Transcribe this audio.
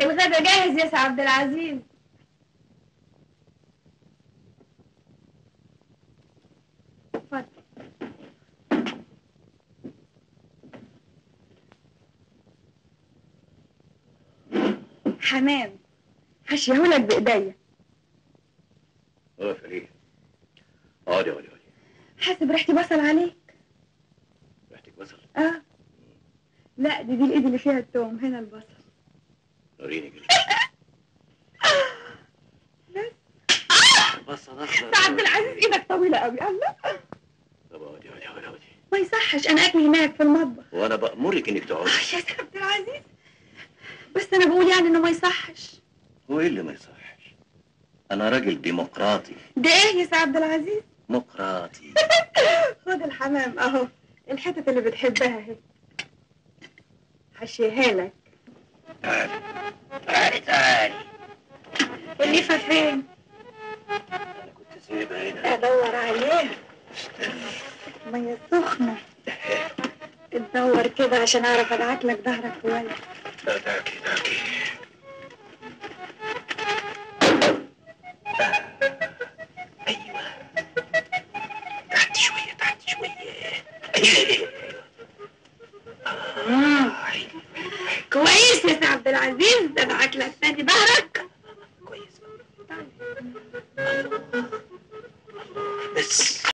الغدا جاهز يا سي عبد العزيز اتفضل حمام هشيهولك بايديا اه فريد اقعدي اقعدي اقعدي حاسب ريحتي بصل عليك ريحتك بصل اه لا دي دي الايد اللي فيها التوم هنا البصل وريني كده بس. بصل اخضر ده عبد العزيز ايدك طويله قوي الله طب اقعدي اقعدي اقعدي اقعدي ما يصحش انا اكلي هناك في المطبخ وانا بامرك انك تقعدي آه، يا سي عبد العزيز بس انا بقول يعني انه ما يصحش هو ايه اللي ما يصحش انا راجل ديمقراطي ده ايه يا سي عبد العزيز ديمقراطي خد الحمام اهو الحتت اللي بتحبها اهي هشيها لك تعالي تعالي تعالي الليفه فين انا كنت سايبها هنا ادور عليها ميه سخنه تدور كده عشان اعرف ادعك لك ظهرك كويس لا داكي داكي ايوه تحت شويه تحت شويه ايوه مم. كويس يا سي عبد العزيز ادعك لك تاني ظهرك